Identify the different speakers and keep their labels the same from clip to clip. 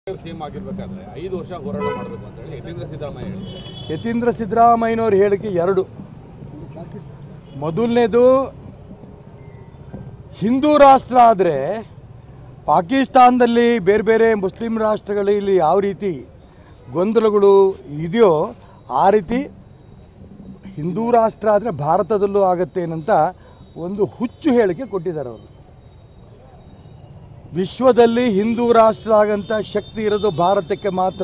Speaker 1: CM ಆಗಿರ್ಬೇಕಾದ್ರೆ ಐದು ವರ್ಷ ಹೋರಾಟ ಮಾಡಬೇಕು ಅಂತ ಹೇಳಿ ಯತೀಂದ್ರ ಸಿದ್ದರಾಮಯ್ಯ ಹೇಳಿದ್ದಾರೆ
Speaker 2: ಯತೀಂದ್ರ ಸಿದ್ದರಾಮಯ್ಯನವ್ರ ಹೇಳಿಕೆ ಎರಡು ಮೊದಲನೇದು ಹಿಂದೂ ರಾಷ್ಟ್ರ ಆದರೆ ಪಾಕಿಸ್ತಾನದಲ್ಲಿ ಬೇರೆ ಬೇರೆ ಮುಸ್ಲಿಂ ರಾಷ್ಟ್ರಗಳಲ್ಲಿ ಯಾವ ರೀತಿ ಗೊಂದಲಗಳು ಇದೆಯೋ ಆ ರೀತಿ ಹಿಂದೂ ರಾಷ್ಟ್ರ ಆದರೆ ಭಾರತದಲ್ಲೂ ಆಗುತ್ತೇನಂತ ಒಂದು ಹುಚ್ಚು ಹೇಳಿಕೆ ಕೊಟ್ಟಿದ್ದಾರೆ ಅವರು ವಿಶ್ವದಲ್ಲಿ ಹಿಂದೂ ರಾಷ್ಟ್ರ ಆಗಂತ ಶಕ್ತಿ ಇರೋದು ಭಾರತಕ್ಕೆ ಮಾತ್ರ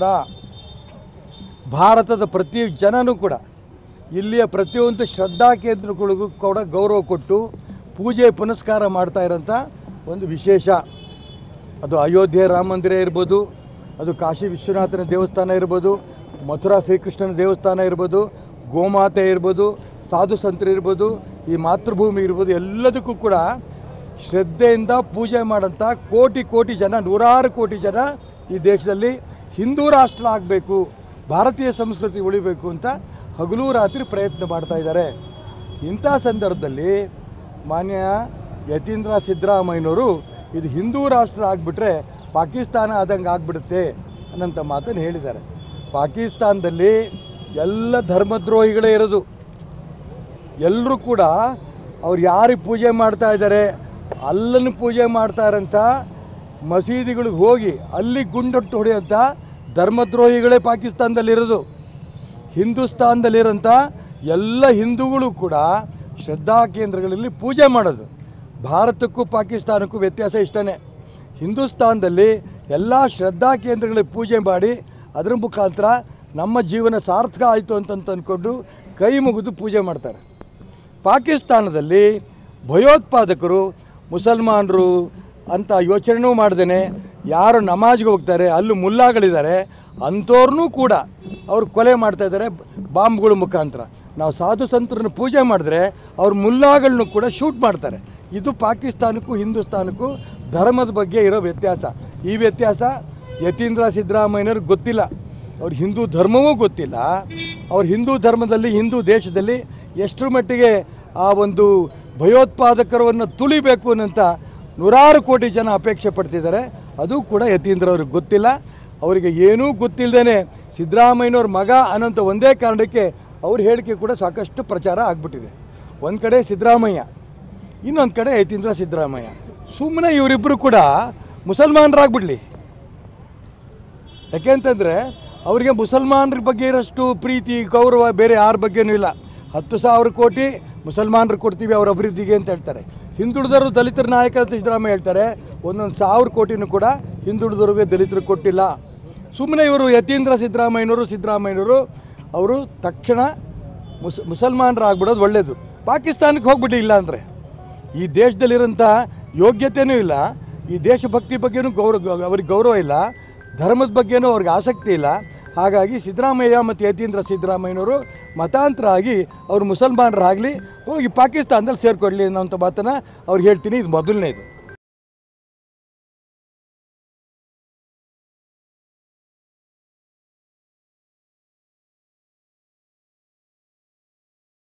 Speaker 2: ಭಾರತದ ಪ್ರತಿ ಜನನೂ ಕೂಡ ಇಲ್ಲಿಯ ಪ್ರತಿಯೊಂದು ಶ್ರದ್ಧಾ ಕೇಂದ್ರಗಳಿಗೂ ಕೂಡ ಗೌರವ ಕೊಟ್ಟು ಪೂಜೆ ಪುನಸ್ಕಾರ ಮಾಡ್ತಾ ಇರೋಂಥ ಒಂದು ವಿಶೇಷ ಅದು ಅಯೋಧ್ಯೆ ರಾಮ ಮಂದಿರ ಇರ್ಬೋದು ಅದು ಕಾಶಿ ವಿಶ್ವನಾಥನ ದೇವಸ್ಥಾನ ಇರ್ಬೋದು ಮಥುರಾ ಶ್ರೀಕೃಷ್ಣನ ದೇವಸ್ಥಾನ ಇರ್ಬೋದು ಗೋಮಾತೆ ಇರ್ಬೋದು ಸಾಧು ಸಂತರು ಇರ್ಬೋದು ಈ ಮಾತೃಭೂಮಿ ಇರ್ಬೋದು ಎಲ್ಲದಕ್ಕೂ ಕೂಡ ಶ್ರದ್ಧೆಯಿಂದ ಪೂಜೆ ಮಾಡೋಂಥ ಕೋಟಿ ಕೋಟಿ ಜನ ನೂರಾರು ಕೋಟಿ ಜನ ಈ ದೇಶದಲ್ಲಿ ಹಿಂದೂ ರಾಷ್ಟ್ರ ಆಗಬೇಕು ಭಾರತೀಯ ಸಂಸ್ಕೃತಿ ಉಳಿಬೇಕು ಅಂತ ಹಗಲು ರಾತ್ರಿ ಪ್ರಯತ್ನ ಮಾಡ್ತಾ ಇದ್ದಾರೆ ಇಂಥ ಸಂದರ್ಭದಲ್ಲಿ ಮಾನ್ಯ ಯತೀಂದ್ರ ಸಿದ್ದರಾಮಯ್ಯನವರು ಇದು ಹಿಂದೂ ರಾಷ್ಟ್ರ ಆಗಿಬಿಟ್ರೆ ಪಾಕಿಸ್ತಾನ ಆದಂಗೆ ಆಗಿಬಿಡುತ್ತೆ ಅನ್ನೋಂಥ ಮಾತನ್ನು ಹೇಳಿದ್ದಾರೆ ಪಾಕಿಸ್ತಾನದಲ್ಲಿ ಎಲ್ಲ ಧರ್ಮದ್ರೋಹಿಗಳೇ ಇರೋದು ಎಲ್ಲರೂ ಕೂಡ ಅವ್ರು ಯಾರಿಗೆ ಪೂಜೆ ಮಾಡ್ತಾ ಇದ್ದಾರೆ ಅಲ್ಲನ್ನು ಪೂಜೆ ಮಾಡ್ತಾ ಇರೋಂಥ ಮಸೀದಿಗಳಿಗೆ ಹೋಗಿ ಅಲ್ಲಿ ಗುಂಡೊಟ್ಟು ಹೊಡೆಯೋಂಥ ಧರ್ಮದ್ರೋಹಿಗಳೇ ಪಾಕಿಸ್ತಾನದಲ್ಲಿರೋದು ಹಿಂದೂಸ್ತಾನದಲ್ಲಿರೋಂಥ ಎಲ್ಲ ಹಿಂದೂಗಳು ಕೂಡ ಶ್ರದ್ಧಾ ಕೇಂದ್ರಗಳಲ್ಲಿ ಪೂಜೆ ಮಾಡೋದು ಭಾರತಕ್ಕೂ ಪಾಕಿಸ್ತಾನಕ್ಕೂ ವ್ಯತ್ಯಾಸ ಇಷ್ಟನೇ ಹಿಂದೂಸ್ತಾನದಲ್ಲಿ ಎಲ್ಲ ಶ್ರದ್ಧಾ ಕೇಂದ್ರಗಳಿಗೆ ಪೂಜೆ ಮಾಡಿ ಅದರ ಮುಖಾಂತರ ನಮ್ಮ ಜೀವನ ಸಾರ್ಥಕ ಆಯಿತು ಅಂತಂತ ಅಂದ್ಕೊಂಡು ಕೈ ಮುಗಿದು ಪೂಜೆ ಮಾಡ್ತಾರೆ ಪಾಕಿಸ್ತಾನದಲ್ಲಿ ಭಯೋತ್ಪಾದಕರು ಮುಸಲ್ಮಾನರು ಅಂತ ಯೋಚನೆನೂ ಮಾಡ್ದೇನೆ ಯಾರು ನಮಾಜ್ಗೆ ಹೋಗ್ತಾರೆ ಅಲ್ಲೂ ಮುಲ್ಲಾಗಳಿದ್ದಾರೆ ಅಂಥವ್ರನ್ನೂ ಕೂಡ ಅವ್ರು ಕೊಲೆ ಮಾಡ್ತಾ ಇದ್ದಾರೆ ಬಾಂಬ್ಗಳ ಮುಖಾಂತರ ನಾವು ಸಾಧು ಸಂತರನ್ನು ಪೂಜೆ ಮಾಡಿದ್ರೆ ಅವ್ರ ಮುಲ್ಲಾಗಳನ್ನೂ ಕೂಡ ಶೂಟ್ ಮಾಡ್ತಾರೆ ಇದು ಪಾಕಿಸ್ತಾನಕ್ಕೂ ಹಿಂದೂಸ್ತಾನಕ್ಕೂ ಧರ್ಮದ ಬಗ್ಗೆ ಇರೋ ವ್ಯತ್ಯಾಸ ಈ ವ್ಯತ್ಯಾಸ ಯತೀಂದ್ರ ಸಿದ್ದರಾಮಯ್ಯನವ್ರಿಗೆ ಗೊತ್ತಿಲ್ಲ ಅವ್ರ ಹಿಂದೂ ಧರ್ಮವೂ ಗೊತ್ತಿಲ್ಲ ಅವ್ರ ಹಿಂದೂ ಧರ್ಮದಲ್ಲಿ ಹಿಂದೂ ದೇಶದಲ್ಲಿ ಎಷ್ಟರ ಮಟ್ಟಿಗೆ ಆ ಒಂದು ಭಯೋತ್ಪಾದಕರವನ್ನು ತುಳಿಬೇಕು ಅನ್ನಂತ ನೂರಾರು ಕೋಟಿ ಜನ ಅಪೇಕ್ಷೆ ಪಡ್ತಿದ್ದಾರೆ ಅದು ಕೂಡ ಯತೀಂದ್ರ ಅವ್ರಿಗೆ ಗೊತ್ತಿಲ್ಲ ಅವರಿಗೆ ಏನೂ ಗೊತ್ತಿಲ್ಲದೇ ಸಿದ್ದರಾಮಯ್ಯನವ್ರ ಮಗ ಅನ್ನೋಂಥ ಒಂದೇ ಕಾರಣಕ್ಕೆ ಅವ್ರ ಹೇಳಿಕೆ ಕೂಡ ಸಾಕಷ್ಟು ಪ್ರಚಾರ ಆಗಿಬಿಟ್ಟಿದೆ ಒಂದು ಕಡೆ ಸಿದ್ದರಾಮಯ್ಯ ಇನ್ನೊಂದು ಕಡೆ ಯತೀಂದ್ರ ಸಿದ್ದರಾಮಯ್ಯ ಸುಮ್ಮನೆ ಇವರಿಬ್ಬರು ಕೂಡ ಮುಸಲ್ಮಾನರಾಗ್ಬಿಡ್ಲಿ ಯಾಕೆಂತಂದರೆ ಅವರಿಗೆ ಮುಸಲ್ಮಾನರ ಬಗ್ಗೆ ಇರೋಷ್ಟು ಪ್ರೀತಿ ಗೌರವ ಬೇರೆ ಯಾರ ಬಗ್ಗೆನೂ ಇಲ್ಲ ಹತ್ತು ಸಾವಿರ ಕೋಟಿ ಮುಸಲ್ಮಾನರು ಕೊಡ್ತೀವಿ ಅವ್ರ ಅಭಿವೃದ್ಧಿಗೆ ಅಂತ ಹೇಳ್ತಾರೆ ಹಿಂದುಳಿದವರು ದಲಿತರ ನಾಯಕ ಅಂತ ಸಿದ್ದರಾಮಯ್ಯ ಹೇಳ್ತಾರೆ ಒಂದೊಂದು ಸಾವಿರ ಕೋಟಿನೂ ಕೂಡ ಹಿಂದುಳಿದವ್ರಿಗೆ ದಲಿತರು ಕೊಟ್ಟಿಲ್ಲ ಸುಮ್ಮನೆ ಇವರು ಯತೀಂದ್ರ ಸಿದ್ದರಾಮಯ್ಯನವರು ಸಿದ್ದರಾಮಯ್ಯನವರು ಅವರು ತಕ್ಷಣ ಮುಸ್ ಮುಸಲ್ಮಾನರಾಗ್ಬಿಡೋದು ಒಳ್ಳೆಯದು ಪಾಕಿಸ್ತಾನಕ್ಕೆ ಹೋಗ್ಬಿಟ್ಟು ಇಲ್ಲ ಅಂದರೆ ಈ ದೇಶದಲ್ಲಿರೋಂಥ ಯೋಗ್ಯತೆಯೂ ಇಲ್ಲ ಈ ದೇಶಭಕ್ತಿ ಬಗ್ಗೆನೂ ಗೌರವ ಅವ್ರಿಗೆ ಗೌರವ ಇಲ್ಲ ಧರ್ಮದ ಬಗ್ಗೆನೂ ಅವ್ರಿಗೆ ಆಸಕ್ತಿ ಇಲ್ಲ ಹಾಗಾಗಿ ಸಿದ್ದರಾಮಯ್ಯ ಮತ್ತು ಯತೀಂದ್ರ ಸಿದ್ದರಾಮಯ್ಯನವರು ಮತಾಂತರ ಆಗಿ ಅವರು ಮುಸಲ್ಮಾನರಾಗಲಿ ಹೋಗಿ ಪಾಕಿಸ್ತಾನದಲ್ಲಿ ಸೇರಿಕೊಡ್ಲಿ ಅನ್ನೋಂಥ ಮಾತನ್ನು ಅವ್ರು ಹೇಳ್ತೀನಿ ಇದು ಮೊದಲನೇದು